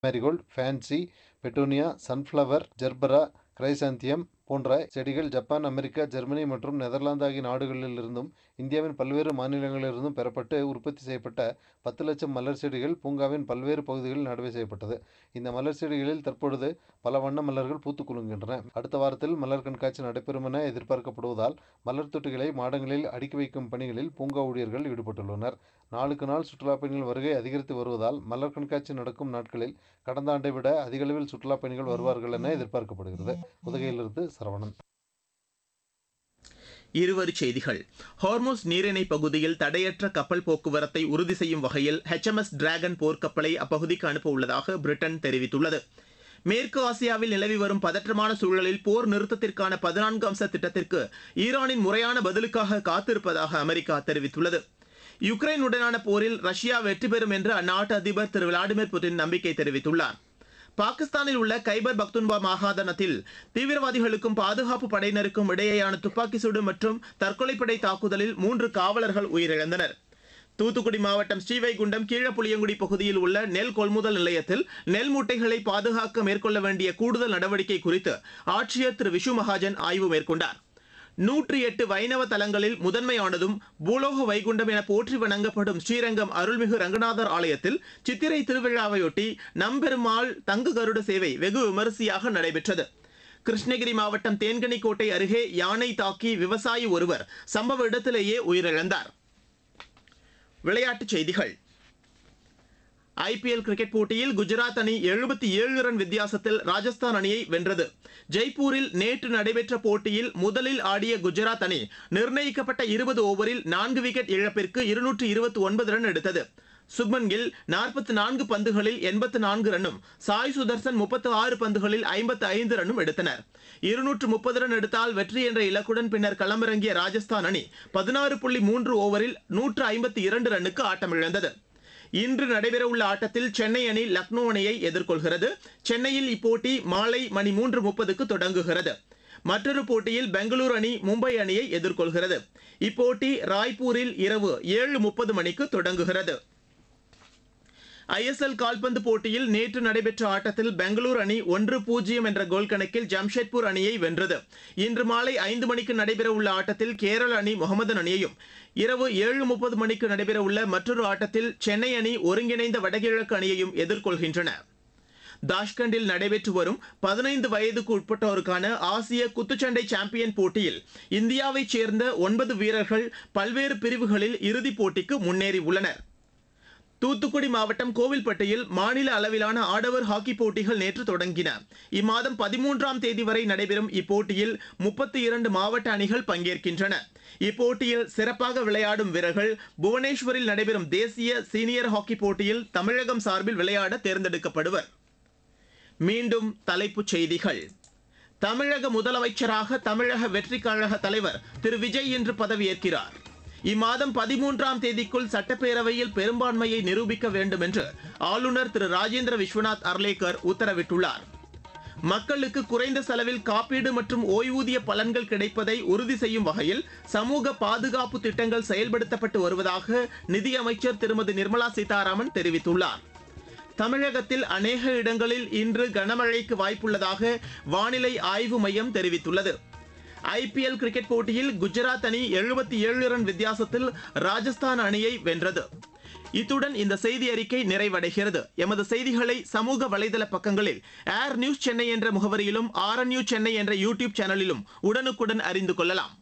marigold fancy petunia sunflower gerbera chrysanthemum போன்ற செடிகள் Japan America Germany மற்றும் நெதர்லாந்து ஆகிய நாடுகளிலிருந்தும் இந்தியாவின் பல்வேறு மாநிலங்களிலிருந்தும் பெறப்பட்டு உற்பத்தி செய்யப்பட்ட பத்து லட்சம் மலர் செடிகள் பூங்காவின் பல்வேறு பகுதிகளில் நடவு செய்யப்பட்டது இந்த மலர் செடிகளில் தற்பொழுது பல வண்ண மலர்கள் பூத்து குலுங்குகின்றன அடுத்த வாரத்தில் மலர் கண்காட்சி நடைபெறும் என எதிர்பார்க்கப்படுவதால் மலர் தொட்டிகளை மாடங்களில் அடுக்கி வைக்கும் பணிகளில் பூங்கா ஊழியர்கள் ஈடுபட்டுள்ளனர் நாளுக்கு நாள் சுற்றுலாப் பயணிகள் வருகை அதிகரித்து வருவதால் மலர் கண்காட்சி நடக்கும் நாட்களில் கடந்த ஆண்டை விட அதிகளவில் சுற்றுலாப் பயணிகள் வருவார்கள் என எதிர்பார்க்கப்படுகிறது உதகையிலிருந்து சரவணன் இருவரி செய்திகள் ஹார்மோஸ் நீரிணை பகுதியில் தடையற்ற கப்பல் போக்குவரத்தை உறுதி செய்யும் வகையில் ஹெச்எம்எஸ் டிராகன் போர்க்கப்பலை அப்பகுதிக்கு அனுப்ப உள்ளதாக பிரிட்டன் தெரிவித்துள்ளது மேற்கு ஆசியாவில் நிலவி வரும் பதற்றமான சூழலில் போர் நிறுத்தத்திற்கான பதினான்கு அம்ச திட்டத்திற்கு ஈரானின் முறையான பதிலுக்காக காத்திருப்பதாக அமெரிக்கா தெரிவித்துள்ளது யுக்ரைனுடனான போரில் ரஷ்யா வெற்றி பெறும் என்று அந்நாட்டு அதிபர் திரு விளாடிமிர் புட்டின் நம்பிக்கை தெரிவித்துள்ளார் பாகிஸ்தானில் உள்ள கைபர் பக்துன்பா மாகாணத்தில் தீவிரவாதிகளுக்கும் பாதுகாப்பு படையினருக்கும் இடையேயான துப்பாக்கி சூடு மற்றும் தற்கொலைப்படை தாக்குதலில் மூன்று காவலர்கள் உயிரிழந்தனர் தூத்துக்குடி மாவட்டம் ஸ்ரீவைகுண்டம் கீழப்புளியங்குடி பகுதியில் உள்ள நெல் கொள்முதல் நிலையத்தில் நெல் மூட்டைகளை பாதுகாக்க மேற்கொள்ள வேண்டிய கூடுதல் நடவடிக்கை குறித்து ஆட்சியர் திரு விஷு மகாஜன் ஆய்வு மேற்கொண்டார் நூற்றி எட்டு வைணவ தலங்களில் முதன்மையானதும் பூலோக வைகுண்டம் என போற்றி வணங்கப்படும் ஸ்ரீரங்கம் அருள்மிகு ரங்கநாதர் ஆலயத்தில் சித்திரை திருவிழாவையொட்டி நம்பெருமாள் தங்க கருட சேவை வெகு விமரிசையாக நடைபெற்றது கிருஷ்ணகிரி மாவட்டம் தேன்கனிக்கோட்டை அருகே யானை தாக்கி விவசாயி ஒருவர் சம்பவ இடத்திலேயே உயிரிழந்தார் விளையாட்டுச் செய்திகள் ஐபிஎல் கிரிக்கெட் போட்டியில் குஜராத் அணி எழுபத்தி ஏழு ரன் வித்தியாசத்தில் ராஜஸ்தான் அணியை வென்றது ஜெய்ப்பூரில் நேற்று நடைபெற்ற போட்டியில் முதலில் ஆடிய குஜராத் அணி நிர்ணயிக்கப்பட்ட இருபது ஓவரில் நான்கு விக்கெட் இழப்பிற்கு இருநூற்று இருபத்தி ஒன்பது ரன் எடுத்தது சுப்மன் கில் நாற்பத்தி நான்கு பந்துகளில் எண்பத்து நான்கு ரன்னும் சாய் சுதர்சன் முப்பத்து ஆறு பந்துகளில் ஐம்பத்து ஐந்து ரன்னும் எடுத்தனர் இருநூற்று முப்பது ரன் எடுத்தால் வெற்றி என்ற இலக்குடன் பின்னர் களமிறங்கிய ராஜஸ்தான் அணி பதினாறு புள்ளி மூன்று ஓவரில் நூற்று ஐம்பத்தி இரண்டு ரன்னுக்கு ஆட்டமிழந்தது இன்று நடைபெறவுள்ள ஆட்டத்தில் சென்னை அணி லக்னோ அணியை எதிர்கொள்கிறது சென்னையில் இப்போட்டி மாலை மணி மூன்று முப்பதுக்கு தொடங்குகிறது மற்றொரு போட்டியில் பெங்களூரு அணி மும்பை அணியை எதிர்கொள்கிறது இப்போட்டி ராய்ப்பூரில் இரவு ஏழு முப்பது மணிக்கு தொடங்குகிறது ஐஎஸ்எல் கால்பந்து போட்டியில் நேற்று நடைபெற்ற ஆட்டத்தில் பெங்களூரு அணி ஒன்று பூஜ்ஜியம் என்ற கோல் கணக்கில் ஜம்ஷெட்பூர் அணியை வென்றது இன்று மாலை ஐந்து மணிக்கு நடைபெறவுள்ள ஆட்டத்தில் கேரள அணி முகமதன் அணியையும் இரவு ஏழு முப்பது மணிக்கு நடைபெறவுள்ள மற்றொரு ஆட்டத்தில் சென்னை அணி ஒருங்கிணைந்த வடகிழக்கு அணியையும் எதிர்கொள்கின்றன தாஷ்கண்டில் நடைபெற்று வரும் பதினைந்து வயதுக்கு உட்பட்டோருக்கான ஆசிய குத்துச்சண்டை சாம்பியன் போட்டியில் இந்தியாவைச் சேர்ந்த ஒன்பது வீரர்கள் பல்வேறு பிரிவுகளில் இறுதிப் போட்டிக்கு முன்னேறி உள்ளனர் தூத்துக்குடி மாவட்டம் கோவில்பட்டியில் மாநில அளவிலான ஆடவர் ஹாக்கி போட்டிகள் நேற்று தொடங்கின இம்மாதம் பதிமூன்றாம் தேதி வரை நடைபெறும் இப்போட்டியில் முப்பத்தி இரண்டு மாவட்ட அணிகள் பங்கேற்கின்றன இப்போட்டியில் சிறப்பாக விளையாடும் வீரர்கள் புவனேஸ்வரில் நடைபெறும் தேசிய சீனியர் ஹாக்கி போட்டியில் தமிழகம் சார்பில் விளையாட தேர்ந்தெடுக்கப்படுவர் மீண்டும் தலைப்புச் செய்திகள் தமிழக முதலமைச்சராக தமிழக வெற்றிக் கழக தலைவர் திரு விஜய் இன்று பதவியேற்கிறார் இம்மாதம் பதிமூன்றாம் தேதிக்குள் சட்டப்பேரவையில் பெரும்பான்மையை நிரூபிக்க வேண்டும் என்று ஆளுநர் திரு ராஜேந்திர விஸ்வநாத் அர்லேக்கர் உத்தரவிட்டுள்ளார் மக்களுக்கு குறைந்த செலவில் காப்பீடு மற்றும் ஓய்வூதிய பலன்கள் கிடைப்பதை உறுதி செய்யும் வகையில் சமூக பாதுகாப்பு திட்டங்கள் செயல்படுத்தப்பட்டு வருவதாக நிதியமைச்சர் திருமதி நிர்மலா சீதாராமன் தெரிவித்துள்ளார் தமிழகத்தில் அநேக இடங்களில் இன்று கனமழைக்கு வாய்ப்புள்ளதாக வானிலை ஆய்வு மையம் தெரிவித்துள்ளது ஐபிஎல் கிரிக்கெட் போட்டியில் குஜராத் அணி எழுபத்தி ஏழு ரன் வித்தியாசத்தில் ராஜஸ்தான் அணியை வென்றது இத்துடன் இந்த செய்தி அறிக்கை நிறைவடைகிறது எமது செய்திகளை சமூக வலைதள பக்கங்களில் ஏர் நியூஸ் சென்னை என்ற முகவரியிலும் ஆர் நியூஸ் சென்னை என்ற யூடியூப் சேனலிலும் உடனுக்குடன் அறிந்து கொள்ளலாம்